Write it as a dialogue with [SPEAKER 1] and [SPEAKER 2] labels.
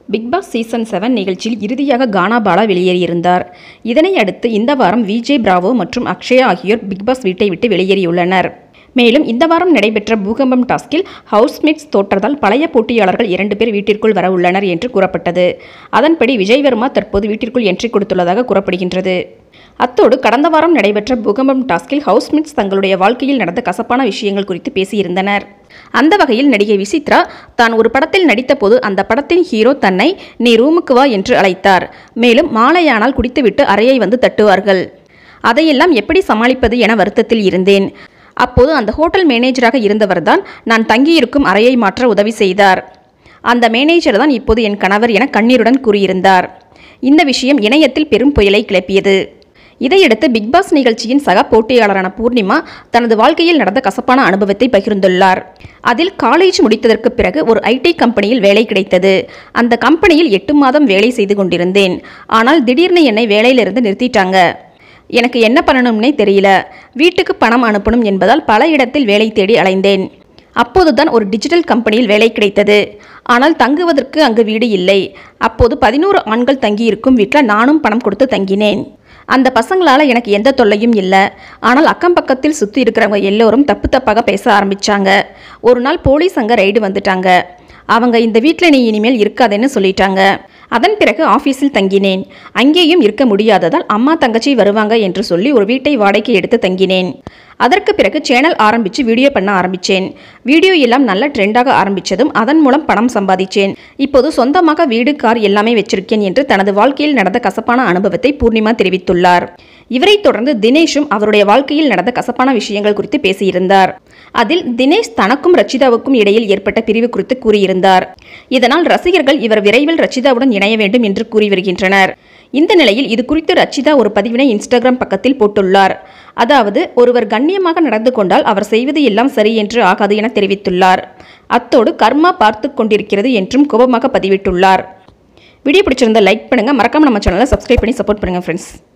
[SPEAKER 1] big Boss season seven நிகழ்ச்சியில் இறுதியாக கானா பாலா வெளியேறியிருந்தார் இதனை அடுத்து இந்த வாரம் விஜய் பிராவோ மற்றும் அக்ஷயா ஆகியோர் பிக் பாஸ் வீட்டை விட்டு வெளியேறியுள்ளனர் மேலும் இந்த வாரம் நடைபெற்ற பூகம்பம் டாஸ்கில் ஹவுஸ்மேட்ஸ் தோற்றதால் பழைய போட்டியாளர்கள் இரண்டு பேர் வீட்டிற்குள் வர உள்ளனர் என்று கூறப்பட்டது அதன்படி விஜய் வர்மா தற்போது வீட்டிற்குள் என்ட்ரி கொடுத்துள்ளதாக கூறப்படுகின்றது அத்தோடு கடந்த வாரம் நடைபெற்ற பூகம்பம் டாஸ்கில் ஹவுஸ்மேட்ஸ் தங்களுடைய வாழ்க்கையில் நடந்த கசப்பான விஷயங்கள் குறித்து பேசியிருந்தனர் அந்த வகையில் நடிகை விசித்ரா தான் ஒரு படத்தில் நடித்தபோது அந்த படத்தின் ஹீரோ தன்னை நீ ரூமுக்கு வா என்று அழைத்தார் மேலும் மாலையானால் குடித்துவிட்டு அறையை வந்து தட்டுவார்கள் அதையெல்லாம் எப்படி சமாளிப்பது என வருத்தத்தில் இருந்தேன் அப்போது அந்த ஹோட்டல் மேனேஜராக இருந்தவர்தான் நான் தங்கியிருக்கும் அறையை மாற்ற உதவி செய்தார் அந்த மேனேஜர் தான் இப்போது என் கணவர் என கண்ணீருடன் கூறியிருந்தார் இந்த விஷயம் இணையத்தில் பெரும் புயலை கிளப்பியது இதையடுத்து பிக்பாஸ் நிகழ்ச்சியின் சக போட்டியாளரான பூர்ணிமா தனது வாழ்க்கையில் நடந்த கசப்பான அனுபவத்தை பகிர்ந்துள்ளார் அதில் காலேஜ் முடித்ததற்கு பிறகு ஒரு ஐடி கம்பெனியில் வேலை கிடைத்தது அந்த கம்பெனியில் எட்டு மாதம் வேலை செய்து கொண்டிருந்தேன் ஆனால் திடீர்னு என்னை வேலையிலிருந்து நிறுத்திட்டாங்க எனக்கு என்ன பண்ணணும்னே தெரியல வீட்டுக்கு பணம் அனுப்பணும் என்பதால் பல இடத்தில் வேலை தேடி அலைந்தேன் அப்போதுதான் ஒரு டிஜிட்டல் கம்பெனியில் வேலை கிடைத்தது ஆனால் தங்குவதற்கு அங்கு வீடு இல்லை அப்போது பதினோரு ஆண்கள் தங்கியிருக்கும் வீட்டில் நானும் பணம் கொடுத்து தங்கினேன் அந்த பசங்களால் எனக்கு எந்த தொல்லையும் இல்லை ஆனால் அக்கம் பக்கத்தில் சுற்றி இருக்கிறவங்க எல்லோரும் தப்பு தப்பாக பேச ஆரம்பிச்சாங்க ஒரு நாள் போலீஸ் அங்கே ரைடு வந்துட்டாங்க அவங்க இந்த வீட்டில் நீ இனிமேல் இருக்காதேன்னு சொல்லிட்டாங்க அதன் பிறகு ஆஃபீஸில் தங்கினேன் அங்கேயும் இருக்க முடியாததால் அம்மா தங்கச்சி வருவாங்க என்று சொல்லி ஒரு வீட்டை வாடகைக்கு எடுத்து தங்கினேன் அதற்கு பிறகு சேனல் ஆரம்பித்து வீடியோ பண்ண ஆரம்பித்தேன் வீடியோ எல்லாம் நல்ல ட்ரெண்டாக ஆரம்பித்ததும் அதன் மூலம் பணம் சம்பாதிச்சேன் இப்போது சொந்தமாக வீடு கார் எல்லாமே வச்சிருக்கேன் என்று தனது வாழ்க்கையில் நடந்த கசப்பான அனுபவத்தை பூர்ணிமா தெரிவித்துள்ளார் இவரைத் தொடர்ந்து தினேஷும் அவருடைய வாழ்க்கையில் நடந்த கசப்பான விஷயங்கள் குறித்து பேசியிருந்தார் அதில் தினேஷ் தனக்கும் ரச்சிதாவுக்கும் இடையில் ஏற்பட்ட பிரிவு குறித்து கூறியிருந்தார் இதனால் ரசிகர்கள் இவர் விரைவில் ரச்சிதாவுடன் இணைய வேண்டும் என்று கூறி வருகின்றனர் இந்த நிலையில் இது குறித்து ரச்சிதா ஒரு பதிவினை இன்ஸ்டாகிராம் பக்கத்தில் போட்டுள்ளார் அதாவது ஒருவர் கண்ணியமாக நடந்து கொண்டால் அவர் செய்வது எல்லாம் சரி என்று ஆகாது என தெரிவித்துள்ளார் அத்தோடு கர்மா பார்த்து கொண்டிருக்கிறது என்றும் கோபமாக பதிவிட்டுள்ளார் வீடியோ பிடிச்சிருந்தா லைக் பண்ணுங்க மறக்காம நம்ம சேனலை சப்ஸ்கிரைப் பண்ணி சப்போர்ட் பண்ணுங்க ஃப்ரெண்ட்ஸ்